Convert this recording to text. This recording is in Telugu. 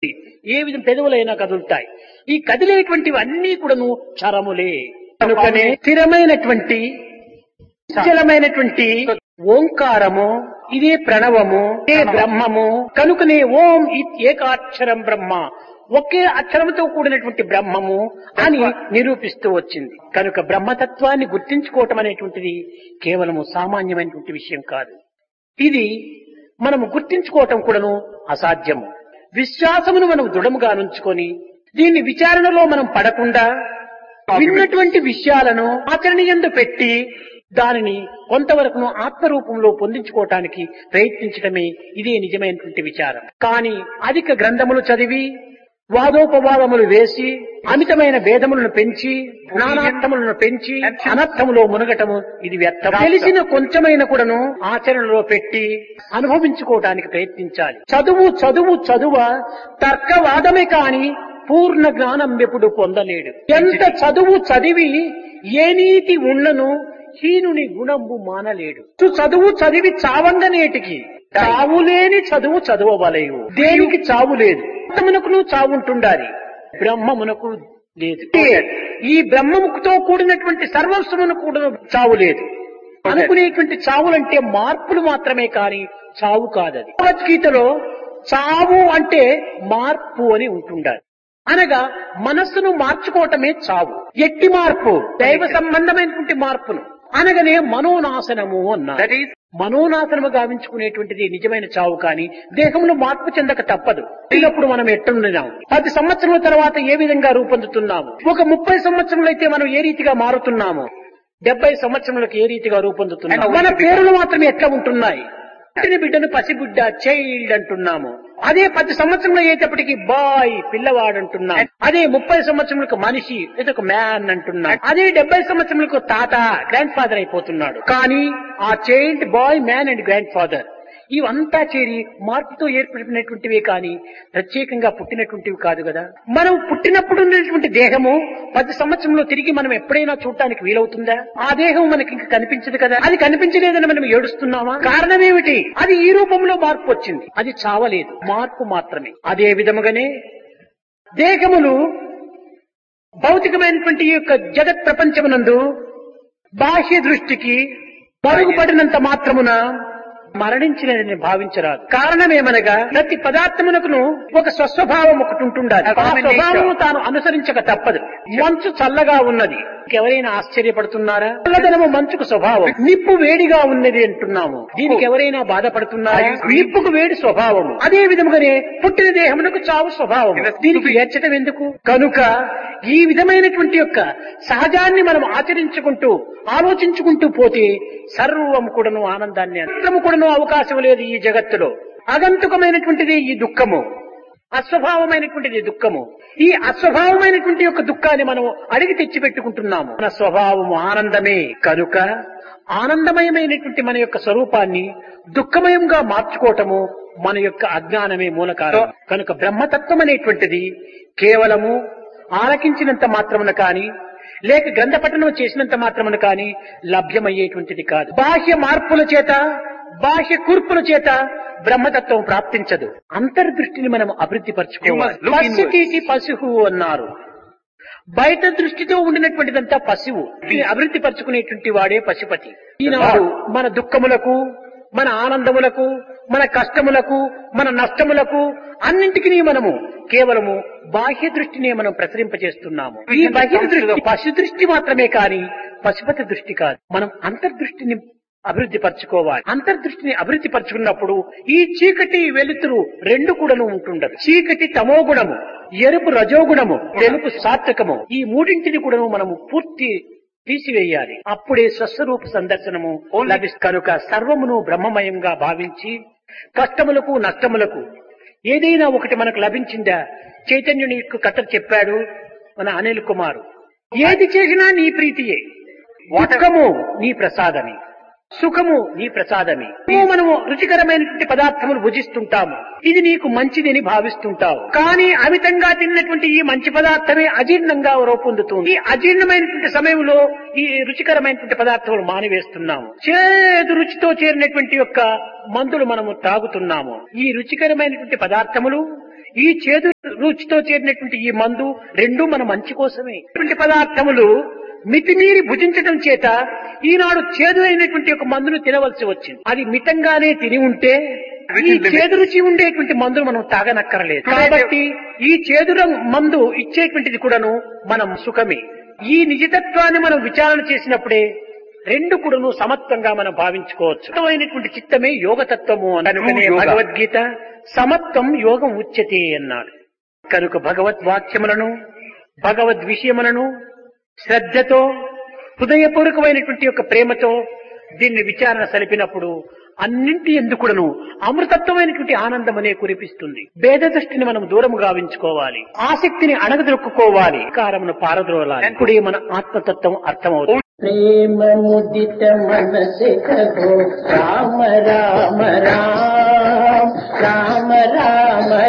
ఏ విధం పెదవులైనా కదులుతాయి ఈ కదిలేటువంటివి అన్నీ కూడాను చరములే కనుకనే స్థిరమైనటువంటి నిశ్చలమైనటువంటి ఓంకారము ఇదే ప్రణవము ఇదే బ్రహ్మము కనుకనే ఓం ఇత్ ఏకాక్షరం బ్రహ్మ ఒకే అక్షరముతో కూడినటువంటి బ్రహ్మము అని నిరూపిస్తూ వచ్చింది కనుక బ్రహ్మతత్వాన్ని గుర్తించుకోవటం అనేటువంటిది కేవలము సామాన్యమైనటువంటి విషయం కాదు ఇది మనము గుర్తించుకోవటం కూడాను అసాధ్యము విశ్వాసమును మనం దృఢముగా నుంచుకొని దీన్ని విచారణలో మనం పడకుండా విన్నటువంటి విషయాలను ఆచరణయందు పెట్టి దానిని కొంతవరకు ఆత్మరూపంలో పొందించుకోవటానికి ప్రయత్నించడమే ఇదే నిజమైనటువంటి విచారం కానీ అధిక గ్రంథములు చదివి వాదోపవాదములు వేసి అమితమైన భేదములను పెంచి నానార్థములను పెంచి అనర్థములో మునగటము ఇది వ్యర్థం తెలిసిన కొంచెమైన కూడాను ఆచరణలో పెట్టి అనుభవించుకోవటానికి ప్రయత్నించాలి చదువు చదువు చదువ తర్కవాదమే కాని పూర్ణ జ్ఞానం ఎప్పుడు పొందలేడు ఎంత చదువు చదివి ఏ నీతి ఉన్నను హీనుని గుణంబు మానలేడు చదువు చదివి చావంగనేటికి చావులేని చదువు చదవవలేవు దేనికి చావు లేదు ఆత్మమునకును చావుంటుండాలి బ్రహ్మమునకు లేదు ఈ బ్రహ్మముతో కూడినటువంటి సర్వస్వమును కూడా చావు లేదు అనుకునేటువంటి చావులంటే మార్పులు మాత్రమే కాని చావు కాదది భగవద్గీతలో చావు అంటే మార్పు అని ఉంటుండాలి అనగా మనస్సును మార్చుకోవటమే చావు ఎట్టి మార్పు దైవ సంబంధమైనటువంటి మార్పును అనగానే మనోనాశనము అన్నారు That is, మనోనాశనము గావించుకునేటువంటిది నిజమైన చావు కానీ దేహంలో మార్పు చెందక తప్పదు పిల్లప్పుడు మనం ఎట్టున్నాం పది సంవత్సరాల తర్వాత ఏ విధంగా రూపొందుతున్నాము ఒక ముప్పై సంవత్సరములు అయితే మనం ఏ రీతిగా మారుతున్నాము డెబ్బై సంవత్సరములకు ఏ రీతిగా రూపొందుతున్నాము మన పేర్లు మాత్రమే ఎట్లా ఉంటున్నాయి పుట్టిన బిడ్డను పసిబిడ్డ చైల్డ్ అంటున్నాము అదే పది సంవత్సరంలో అయ్యేటప్పటికి బాయ్ పిల్లవాడు అంటున్నాం అదే ముప్పై సంవత్సరములకు మనిషి లేదా ఒక మ్యాన్ అంటున్నాం అదే డెబ్బై సంవత్సరములకు తాత గ్రాండ్ ఫాదర్ అయిపోతున్నాడు కానీ ఆ child boy man and grandfather ఇవంతా చేరి మార్పుతో ఏర్పడినటువంటివే కానీ ప్రత్యేకంగా పుట్టినటువంటివి కాదు కదా మనం పుట్టినప్పుడు ఉన్నటువంటి దేహము పది సంవత్సరంలో తిరిగి మనం ఎప్పుడైనా చూడటానికి వీలవుతుందా ఆ దేహం మనకి ఇంకా కనిపించదు కదా అది కనిపించలేదని మనం ఏడుస్తున్నామా కారణం ఏమిటి అది ఈ రూపంలో మార్పు వచ్చింది అది చావలేదు మార్పు మాత్రమే అదే విధముగానే దేహములు భౌతికమైనటువంటి ఈ యొక్క జగత్ ప్రపంచమునందు బాహ్య దృష్టికి మరుగుపడినంత మాత్రమున మరణించినని భావించరాదు కారణమేమనగా ప్రతి పదార్థమునకును ఒక స్వస్వభావం ఒకటి ఉంటుండాలి ఆ స్వభావము తాను అనుసరించక తప్పదు మంచు చల్లగా ఉన్నది ఎవరైనా ఆశ్చర్యపడుతున్నారా చల్లదనము మంచుకు స్వభావం నిప్పు వేడిగా ఉన్నది అంటున్నాము దీనికి ఎవరైనా బాధపడుతున్నారా నిప్పుకు వేడి స్వభావము అదే విధముగానే పుట్టిన దేహమునకు చావు స్వభావం దీనికి ఏర్చడం ఎందుకు కనుక ఈ విధమైనటువంటి యొక్క సహజాన్ని మనం ఆచరించుకుంటూ ఆలోచించుకుంటూ పోతే సర్వం కూడాను ఆనందాన్ని అంతము కూడాను అవకాశం లేదు ఈ జగత్తులో అగంతుకమైనటువంటిది ఈ దుఃఖము అస్వభావమైనటువంటిది దుఃఖము ఈ అస్వభావమైనటువంటి యొక్క దుఃఖాన్ని మనం అడిగి తెచ్చి పెట్టుకుంటున్నాము మన స్వభావము ఆనందమే కనుక ఆనందమయమైనటువంటి మన యొక్క స్వరూపాన్ని దుఃఖమయంగా మార్చుకోవటము మన యొక్క అజ్ఞానమే మూలకారం కనుక బ్రహ్మతత్వం అనేటువంటిది కేవలము ఆలకించినంత మాత్రమున కాని లేక గ్రంథ పఠనం చేసినంత మాత్రమున కాని లభ్యమయ్యేటువంటిది కాదు బాహ్య మార్పుల చేత బాహ్య కూర్పుల చేత బ్రహ్మతత్వం ప్రాప్తించదు అంతర్దృష్టిని మనం అభివృద్ధి You పరచుకోవాలి must look inwards. పశుకీటి పశువు అన్నారు బయట దృష్టితో ఉండినటువంటిదంతా పశువు దీన్ని అభివృద్ధి పరచుకునేటువంటి వాడే పశుపతి ఈనాడు మన దుఃఖములకు మన ఆనందములకు మన కష్టములకు మన నష్టములకు అన్నింటికి మనము కేవలము బాహ్య దృష్టినే మనం ప్రసరింపజేస్తున్నాము ఈ బాహ్య దృష్టి పశు దృష్టి మాత్రమే కాని పశుపతి దృష్టి కాదు మనం అంతర్దృష్టిని అభివృద్ధి పరచుకోవాలి అంతర్దృష్టిని అభివృద్ధి పరచుకున్నప్పుడు ఈ చీకటి వెలుతురు రెండు కూడాను ఉంటుండదు చీకటి తమోగుణము ఎరుపు రజోగుణము తెలుపు సాత్వికము ఈ మూడింటిని కూడాను మనము పూర్తి తీసివేయాలి అప్పుడే స్వస్వరూప సందర్శనము లభిస్తుంది కనుక సర్వమును బ్రహ్మమయంగా భావించి కష్టములకు నష్టములకు ఏదైనా ఒకటి మనకు లభించిందా చైతన్యుని యొక్క కథ చెప్పాడు మన అనిల్ కుమార్ ఏది చేసినా నీ ప్రీతియే దుఃఖము నీ ప్రసాదమే సుఖము నీ ప్రసాదమే నువ్వు మనము రుచికరమైనటువంటి పదార్థములు భుజిస్తుంటాము ఇది నీకు మంచిదని భావిస్తుంటావు కానీ అమితంగా తిన్నటువంటి ఈ మంచి పదార్థమే అజీర్ణంగా రూపొందుతుంది ఈ అజీర్ణమైనటువంటి సమయంలో ఈ రుచికరమైనటువంటి పదార్థములు మానివేస్తున్నాము చేదు రుచితో చేరినటువంటి యొక్క మందులు మనము తాగుతున్నాము ఈ రుచికరమైనటువంటి పదార్థములు ఈ చేదు రుచితో చేరినటువంటి ఈ మందు రెండు మన మంచి కోసమే ఇటువంటి పదార్థములు మితిమీరి భుజించడం చేత ఈనాడు చేదు అయినటువంటి ఒక మందును తినవలసి వచ్చింది అది మితంగానే తిని ఉంటే ఈ చేదు రుచి ఉండేటువంటి మందును మనం తాగనక్కరలేదు కాబట్టి ఈ చేదు రంగు మందు ఇచ్చేటువంటిది కూడాను మనం సుఖమే ఈ నిజతత్వాన్ని మనం విచారణ చేసినప్పుడే రెండు కూడాను సమత్వంగా మనం భావించుకోవచ్చు సమత్వమైనటువంటి చిత్తమే యోగతత్వము కనుకనే యోగ. భగవద్గీత సమత్వం యోగం ఉచ్యతే అన్నాడు కనుక భగవద్వాక్యములను భగవద్ విషయములను శ్రద్ధతో హృదయపూర్వకమైనటువంటి యొక్క ప్రేమతో దీన్ని విచారణ సలిపినప్పుడు అన్నింటి ఎందుకుడను అమృతత్వమైనటువంటి ఆనందం అనే కురిపిస్తుంది భేద దృష్టిని మనం దూరము గావించుకోవాలి ఆసక్తిని అణగదొక్కుకోవాలి కారమును పారద్రోలాలి ఇప్పుడే మన ఆత్మతత్వం అర్థమవుతుంది प्रेम मुदित मन से कहो राम राम राम राम राम